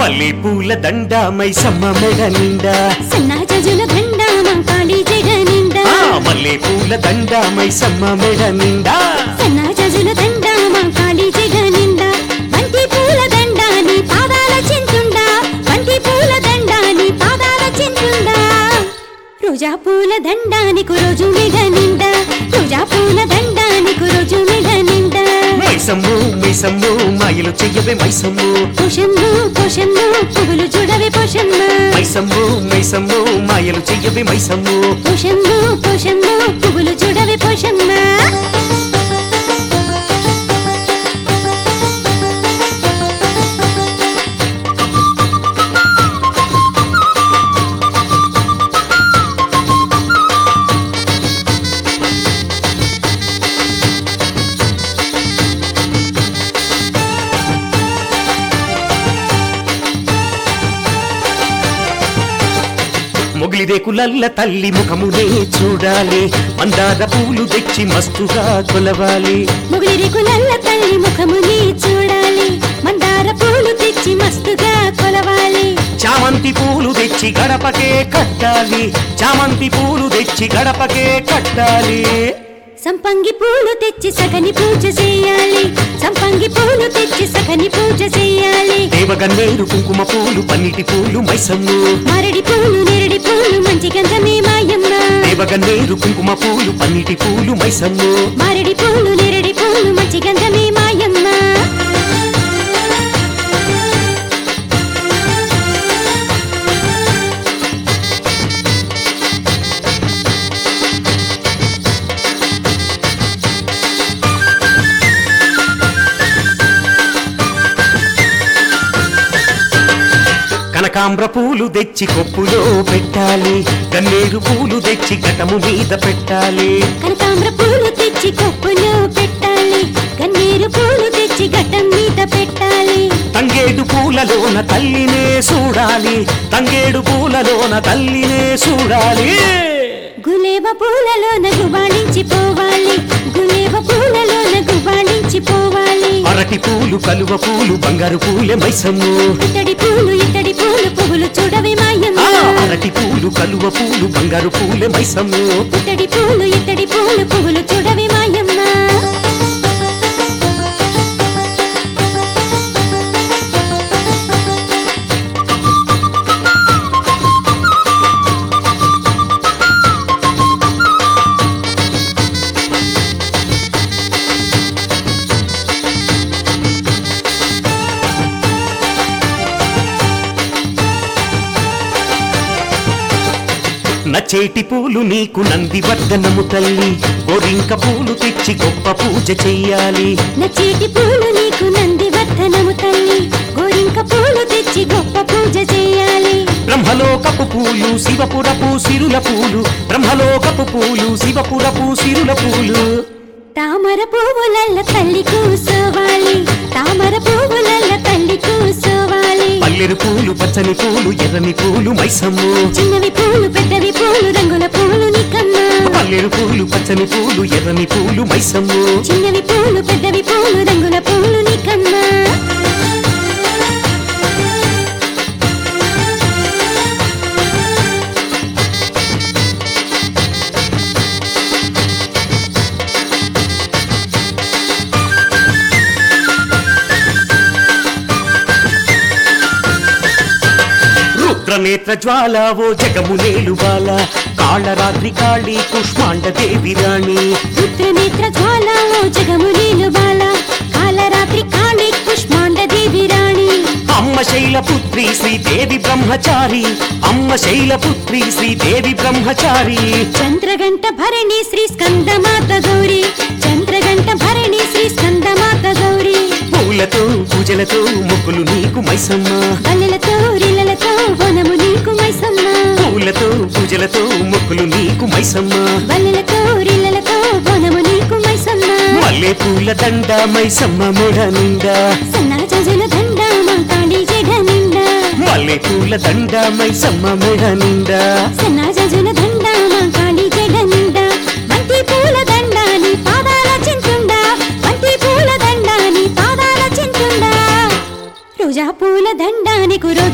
మల్లె పూల దండ మైసమ్మ మెడ నిండా సన్నాజజుల దండ మా కాళీ జగ నిండా ఆ, మల్లె పూల దండ మైసమ్మ మెడ నిండా సన్నాజజుల దండ మా కాళీ జగ నిండా బంతి పూల దండ నీ పాదాల చింతుండా బంతి పూల దండ నీ పాదాల చింతుండా రోజా పూల దండానికి రోజు మెడ నిండా రోజా పూల దండానికి రోజు మెడ నిండా మైసమ్ము మైసమ్ము మాయలు చెయ్యవే మైసమ్ము పోషమ్మ పోషమ్మ పువ్వులు చూడవే పోషమ్మ మైసమ్ము మైసమ్ము మాయలు చెయ్యవే మైసమ్ము పోషమ్మ పోషమ్మ పువ్వులు చూడవే పోషమ్మ మొగిలి రేకులల్ల తల్లి ముఖమునే చూడాలి మందార పూలు తెచ్చి మస్తుగా కొలవాలి ముగిలి రేకులల్ల తల్లి ముఖముని చూడాలి మందార పూలు తెచ్చి మస్తుగా కొలవాలి చామంతి పూలు తెచ్చి గడపకే కట్టాలి చామంతి పూలు తెచ్చి గడపకే కట్టాలి సంపంగి పూలు తెచ్చి సగని పూజ చేయాలి సంపంగి పూలు తెచ్చి సగని పూజ చేయాలి దేవగన్నేరు కుంకుమ పూలు పన్నిటి పూలు మైసమ్ము మరడి పూలు నెరడి పూలు మంచి గంధమే మాయమ్మ దేవగన్నేరు కుంకుమ పూలు పన్నిటి పూలు మైసమ్ము మరడి పూలు నెరడి పూలు మంచి గంధమే మాయమ్మ కనకాంబ్ర పూలు తెచ్చి కొప్పులో పెట్టాలి గన్నేరు పూలు తెచ్చి ఘటము మీద పెట్టాలి కనకాంబ్ర పూలు తెచ్చి కొప్పులో పెట్టాలి గన్నేరు పూలు తెచ్చి ఘట్టం మీద పెట్టాలి తంగేడు పూలలోన తల్లినే చూడాలి తంగేడు పూలలోన తల్లినే చూడాలి గులేబ పూలలోన గుబాళించి పోవాలి గులేబ పూలలోన గుబాళించి పోవాలి అరటి పూలు కలువ పూలు బంగారు పూలే మైసమ్ము ఇతడి పూలు ఇతడి పూలు పువ్వులు చూడవే మాయమ్మ ఆ, అరటి పూలు కలువ పూలు బంగారు పూలే మైసమ్ము ఇతడి పూలు ఇతడి పూలు పువ్వులు చూడవే మాయమ్మ నచేటి పూలు నీకు నంది వర్ధనము తల్లి గోరింక పూలు తెచ్చి గొప్ప పూజ చెయ్యాలి నచేటి పూలు నీకు నంది వర్ధనము తల్లి గోరింక పూలు తెచ్చి గొప్ప పూజ చేయాలి బ్రహ్మలోకపు పూలు శివపురపు సిరుల పూలు బ్రహ్మలోకపు పూలు శివపురపు సిరుల పూలు తామర పువ్వులల్ల తల్లి కూసోవాలి తామర పువ్వులల్ల తల్లి కూసోవాలి పల్లెరు పూలు పచ్చని పూలు ఎర్రని పూలు మైసమ్ము చిన్నవి పూలు పెద్దవి పూలు రంగుల పూలు నికమ్మ పల్లెరు పూలు పచ్చని పూలు ఎర్రని పూలు మైసమ్ము చిన్నవి పూలు పెద్దవి పూలు రంగుల పూలు నికమ్మ రుద్రనేత్ర జ్వాల ఓ జగము నేలువాల కాళరాత్రి కాళీ కుష్మాండ దేవి రాణి రుద్రనేత్ర జ్వాల ఓ జగము నీలు బాల కాలరాత్రి కాళీ కుష్మాండ దేవి రాణి అమ్మ శైలపుత్రి శ్రీదేవి బ్రహ్మచారి అమ్మ శైలపుత్రి శ్రీదేవి బ్రహ్మచారి చంద్రగంట భరణి శ్రీ స్కందమాత గౌరి చంద్రగంట భరణి శ్రీ స్కందమాత గౌరి పూలతో పూజలతో ముగ్గులు నీకు మైసమ్మ బల్లెలతో రిల్లలతో వనము నీకు మైసమ్మ పూలతో పూజలతో ముగ్గులు నీకు మైసమ్మ బల్లెలతో రిల్లలతో వనము నీకు మైసమ్మ మల్లె పూల దండ మైసమ్మ మెడ నిండా సన్నాజజుల దండ మా కాళీ జగ నిండా మల్లె పూల దండ మైసమ్మ మెడ నిండా సన్నాజజుల దండ మా కాళీ జగ నిండా బంతి పూల దండ నీ పాదాల చింతుండా బంతి పూల దండ నీ పాదాల చింతుండా రోజా పూల దండానికి రోజు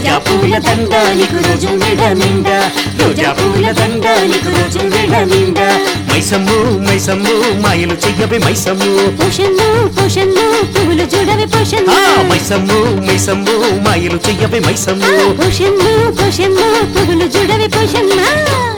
రోజా పూల దండ నీకు రోజు మెడ నిండా రోజా పూల దండ నీకు రోజు మెడ నిండా మైసమ్ము మైసమ్ము మాయలు చెయ్యవే మైసమ్ము పోషన్ను పోషన్ను పువ్వులు చూడవే ఆ పోషన్ను మైసమ్ము మైసమ్ము మాయలు చెయ్యవే మైసమ్ము పోషన్ను పోషన్ను పువ్వులు చూడవే పోషన్ను